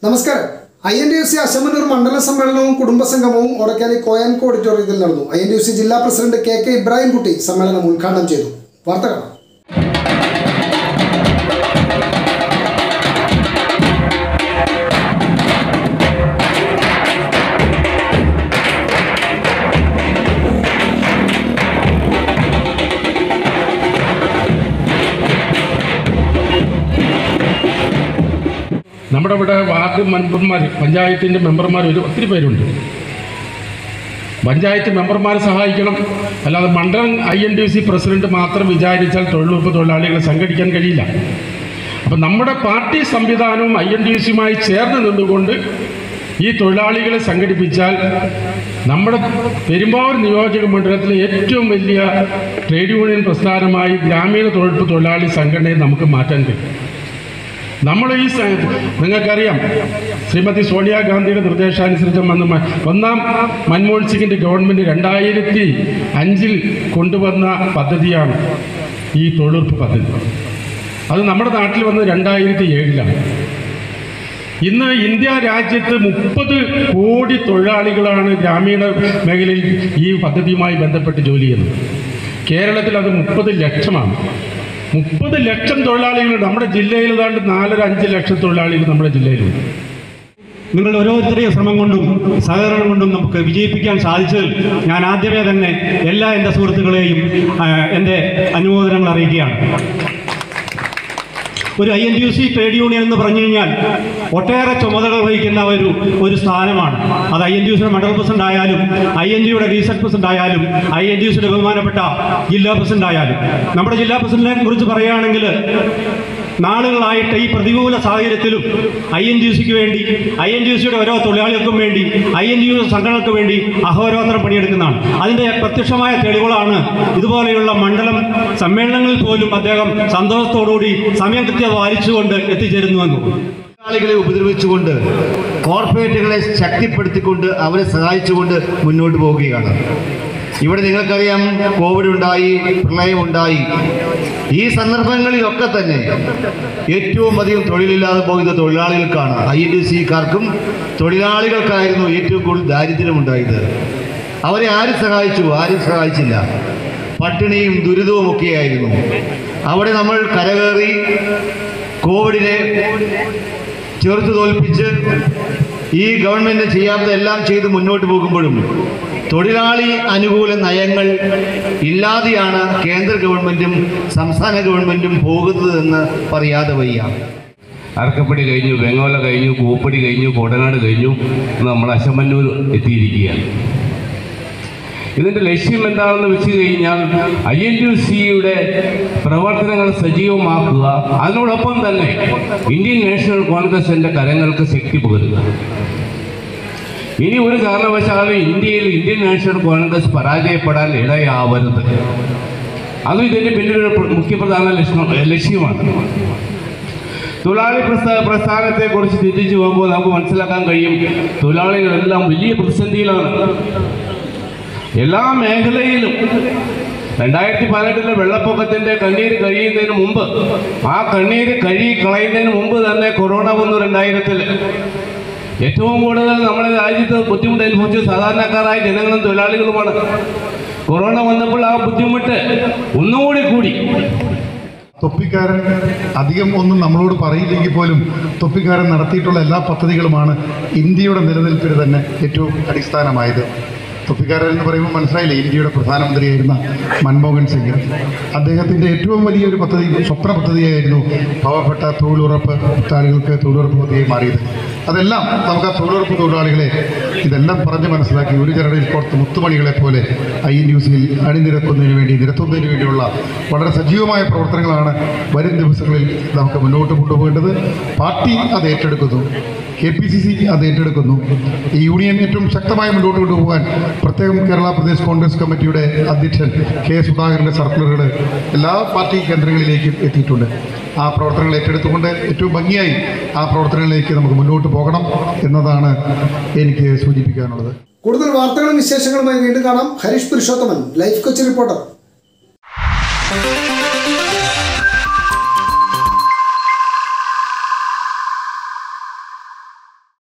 നമസ്കാരം I N D F C Asamannoor മണ്ഡല സമ്മേളനവും കുടുംബസംഗമവും ഒടക്കാലി കോയാൻകോ ഓഡിറ്റോറിയത്തിൽ നടന്നു I N D F C ജില്ലാ പ്രസിഡന്റ് കെ കെ ഇബ്രാഹിംകുട്ടി സമ്മേളനം ഉദ്ഘാടനം ചെയ്തു വാർത്ത കാണാം നമ്മുടെ ഇവിടെ വാർഡ് മെമ്പർമാർ പഞ്ചായത്തിൻ്റെ മെമ്പർമാർ ഒരു ഒത്തിരി പേരുണ്ട് പഞ്ചായത്ത് മെമ്പർമാരെ സഹായിക്കണം അല്ലാതെ മണ്ഡലം I N D C president മാത്രം വിചാരിച്ചാൽ തൊഴിലുറപ്പ് തൊഴിലാളികളെ സംഘടിക്കാൻ കഴിയില്ല അപ്പം നമ്മുടെ പാർട്ടി സംവിധാനവും ഐ എൻ ഡി സിയുമായി ചേർന്ന് നിന്നുകൊണ്ട് ഈ തൊഴിലാളികളെ സംഘടിപ്പിച്ചാൽ നമ്മുടെ പെരുമ്പാവൂർ നിയോജക മണ്ഡലത്തിലെ ഏറ്റവും വലിയ ട്രേഡ് യൂണിയൻ പ്രസ്ഥാനമായി ഗ്രാമീണ തൊഴിലുറപ്പ് തൊഴിലാളി സംഘടനയെ നമുക്ക് മാറ്റാൻ കഴിയും നമ്മൾ ഈ സ- നിങ്ങൾക്കറിയാം ശ്രീമതി സോണിയാഗാന്ധിയുടെ നിർദ്ദേശാനുസരിച്ച് വന്ന മ- ഒന്നാം മൻമോഹൻ സിംഗിൻ്റെ ഗവൺമെൻറ് രണ്ടായിരത്തി അഞ്ചിൽ കൊണ്ടുവന്ന പദ്ധതിയാണ് ഈ തൊഴിലുറപ്പ് പദ്ധതി അത് നമ്മുടെ നാട്ടിൽ വന്നത് രണ്ടായിരത്തി ഏഴിലാണ് ഇന്ന് ഇന്ത്യ രാജ്യത്ത് മുപ്പത് കോടി തൊഴിലാളികളാണ് ഗ്രാമീണ മേഖലയിൽ ഈ പദ്ധതിയുമായി ബന്ധപ്പെട്ട് ജോലി ചെയ്യുന്നത് കേരളത്തിൽ അത് മുപ്പത് ലക്ഷമാണ് മുപ്പത് ലക്ഷം തൊഴിലാളികളുണ്ട് നമ്മുടെ ജില്ലയിൽ ഏതാണ്ട് നാലര അഞ്ച് ലക്ഷം തൊഴിലാളികൾ നമ്മുടെ ജില്ലയിലുണ്ട് നിങ്ങളുടെ ഓരോരുത്തരുടെയും ശ്രമം കൊണ്ടും സഹകരണം കൊണ്ടും നമുക്ക് വിജയിപ്പിക്കാൻ സാധിച്ചതിൽ ഞാൻ ആദ്യമേ തന്നെ എല്ലാ എൻ്റെ സുഹൃത്തുക്കളെയും ആ, എൻ്റെ അനുമോദനങ്ങൾ അറിയിക്കുകയാണ് ഒരു I N T U C trade union എന്ന് പറഞ്ഞു കഴിഞ്ഞാൽ ഒട്ടേറെ ചുമതലകൾ വഹിക്കുന്ന ഒരു ഒരു സ്ഥാനമാണ് അത് ഐ എൻ ടി യു സിയുടെ മണ്ഡലം പ്രസിഡന്റ് ആയാലും ഐ എൻ ഡിയുടെ റീസെറ്റ് പ്രസിഡന്റ് ആയാലും ഐ എൻ ടി യു സിയുടെ ബഹുമാനപ്പെട്ട ജില്ലാ പ്രസിഡന്റ് ആയാലും നമ്മുടെ ജില്ലാ പ്രസിഡന്റിനെ കുറിച്ച് പറയുകയാണെങ്കിൽ നാളുകളായിട്ട് ഈ പ്രതികൂല സാഹചര്യത്തിലും ഐ എൻ ടി സിക്ക് വേണ്ടി ഐ എൻ ടി സിയുടെ ഓരോ തൊഴിലാളികൾക്കും വേണ്ടി ഐ എൻ ടി സംഘടനകൾക്ക് വേണ്ടി അഹോരാത്രം പണിയെടുക്കുന്നതാണ് അതിൻ്റെ പ്രത്യക്ഷമായ തെളിവുകളാണ് ഇതുപോലെയുള്ള മണ്ഡലം സമ്മേളനങ്ങളിൽ പോലും അദ്ദേഹം സന്തോഷത്തോടുകൂടി സമയം കൃത്യത പാലിച്ചുകൊണ്ട് എത്തിച്ചേരുന്നുവെന്നും തൊഴിലാളികളെ ഉപദ്രവിച്ചുകൊണ്ട് കോർപ്പറേറ്റുകളെ ശക്തിപ്പെടുത്തിക്കൊണ്ട് അവരെ സഹായിച്ചുകൊണ്ട് മുന്നോട്ട് പോവുകയാണ് ഇവിടെ നിങ്ങൾക്കറിയാം കോവിഡ് ഉണ്ടായി പ്രളയമുണ്ടായി ഈ സന്ദർഭങ്ങളിലൊക്കെ തന്നെ ഏറ്റവും അധികം തൊഴിലില്ലാതെ പോകുന്ന തൊഴിലാളികൾക്കാണ് ഐ എൻ ഡി സിക്കാർക്കും തൊഴിലാളികൾക്കായിരുന്നു ഏറ്റവും കൂടുതൽ ദാരിദ്ര്യമുണ്ടായത് അവരെ ആരും സഹായിച്ചു ആരും സഹായിച്ചില്ല പട്ടിണിയും ദുരിതവും ഒക്കെയായിരുന്നു അവിടെ നമ്മൾ കരകയറി കോവിഡിനെ ചെറുത്തു തോൽപ്പിച്ച് ഈ ഗവൺമെൻറ് ചെയ്യാത്തതെല്ലാം ചെയ്ത് മുന്നോട്ട് പോകുമ്പോഴും തൊഴിലാളി അനുകൂല നയങ്ങൾ ഇല്ലാതെയാണ് കേന്ദ്ര ഗവൺമെൻറ്റും സംസ്ഥാന ഗവൺമെൻറ്റും പോകുന്നതെന്ന് പറയാതെ വയ്യ അറക്കപ്പടി കഴിഞ്ഞു വെങ്ങോല കഴിഞ്ഞു കൂപ്പടി കഴിഞ്ഞു കോടനാട് കഴിഞ്ഞു ഇന്ന് നമ്മൾ അശമന്നൂർ എത്തിയിരിക്കുകയാണ് ഇതിൻ്റെ ലക്ഷ്യം എന്താണെന്ന് വെച്ച് കഴിഞ്ഞാൽ ഐ എൻ യു സിയുടെ പ്രവർത്തനങ്ങൾ സജീവമാക്കുക അതിനോടൊപ്പം തന്നെ ഇന്ത്യൻ നാഷണൽ കോൺഗ്രസിൻ്റെ കരങ്ങൾക്ക് ശക്തി പകരുക ഇനി ഒരു കാരണവശാലും ഇന്ത്യയിൽ ഇന്ത്യൻ നാഷണൽ കോൺഗ്രസ് പരാജയപ്പെടാൻ ഇടയാവരുത് അതും ഇതിൻ്റെ പിന്നിലൊരു പ്ര- മുഖ്യപ്രധാന ലക്ഷ്യം ലക്ഷ്യമാണ് തൊഴിലാളി പ്രസ്ഥാ പ്രസ്ഥാനത്തെക്കുറിച്ച് ചിന്തിച്ചു പോകുമ്പോൾ നമുക്ക് മനസ്സിലാക്കാൻ കഴിയും തൊഴിലാളികളെല്ലാം വലിയ പ്രതിസന്ധിയിലാണ് എല്ലാ മേഖലയിലും രണ്ടായിരത്തി പതിനെട്ടിലെ വെള്ളപ്പൊക്കത്തിൻ്റെ കണ്ണീര് കഴിയുന്നതിന് മുമ്പ് ആ കണ്ണീര് കഴുകി കളയുന്നതിന് മുമ്പ് തന്നെ കൊറോണ വന്നു രണ്ടായിരത്തിൽ ഏറ്റവും കൂടുതൽ നമ്മുടെ രാജ്യത്ത് ബുദ്ധിമുട്ട് അനുഭവിച്ച സാധാരണക്കാരായ ജനങ്ങളും തൊഴിലാളികളുമാണ് കൊറോണ വന്നപ്പോൾ ആ ബുദ്ധിമുട്ട് ഒന്നുകൂടി കൂടി തൊപ്പിക്കാരൻ അധികം ഒന്നും നമ്മളോട് പറയില്ലെങ്കിൽ പോലും തൊപ്പിക്കാരൻ നടത്തിയിട്ടുള്ള എല്ലാ പദ്ധതികളുമാണ് ഇന്ത്യയുടെ നിലനിൽപ്പിന് തന്നെ ഏറ്റവും അടിസ്ഥാനമായത് തൊപ്പിക്കാരൻ എന്ന് പറയുമ്പോൾ മനസ്സിലായില്ലേ ഇന്ത്യയുടെ പ്രധാനമന്ത്രിയായിരുന്ന മൻമോഹൻ സിംഗ് അദ്ദേഹത്തിൻ്റെ ഏറ്റവും വലിയൊരു പദ്ധതി സ്വപ്ന പദ്ധതിയായിരുന്നു പാവപ്പെട്ട തൊഴിലുറപ്പ് തൊഴിലാളികൾക്ക് തൊഴിലുറപ്പ് പദ്ധതിയായി മാറിയത് അതെല്ലാം നമുക്ക് ആ തൊഴിലുറപ്പ് തൊഴിലാളികളെ ഇതെല്ലാം പറഞ്ഞ് മനസ്സിലാക്കി ഒരു ചരടിൽ പുറത്ത് മുത്തുമണികളെ പോലെ ഐ എൻ യു സിയിൽ അണിനിരക്കുന്നതിന് വേണ്ടി നിരത്തുന്നതിന് വേണ്ടിയുള്ള വളരെ സജീവമായ പ്രവർത്തനങ്ങളാണ് വരും ദിവസങ്ങളിൽ നമുക്ക് മുന്നോട്ട് കൊണ്ടുപോകേണ്ടത് പാർട്ടി അത് ഏറ്റെടുക്കുന്നു കെ പി സി സി അത് ഏറ്റെടുക്കുന്നു ഈ യൂണിയൻ ഏറ്റവും ശക്തമായി മുന്നോട്ട് കൊണ്ടുപോകാൻ പ്രത്യേകം കേരള പ്രദേശ് കോൺഗ്രസ് കമ്മിറ്റിയുടെ അധ്യക്ഷൻ കെ സുധാകരൻ്റെ സർക്കുലറുകൾ എല്ലാ പാർട്ടി കേന്ദ്രങ്ങളിലേക്കും എത്തിയിട്ടുണ്ട് ആ പ്രവർത്തനങ്ങൾ ഏറ്റെടുത്തുകൊണ്ട് ഏറ്റവും ഭംഗിയായി ആ പ്രവർത്തനങ്ങളിലേക്ക് നമുക്ക് മുന്നോട്ട് പോകണം എന്നതാണ് എനിക്ക് സൂചിപ്പിക്കാനുള്ളത് കൂടുതൽ വാർത്തകളും വിശേഷങ്ങളുമായി വീണ്ടും കാണാം ഹരീഷ് പുരുഷോത്തമൻ ലൈഫ് കൊച്ചി റിപ്പോർട്ടർ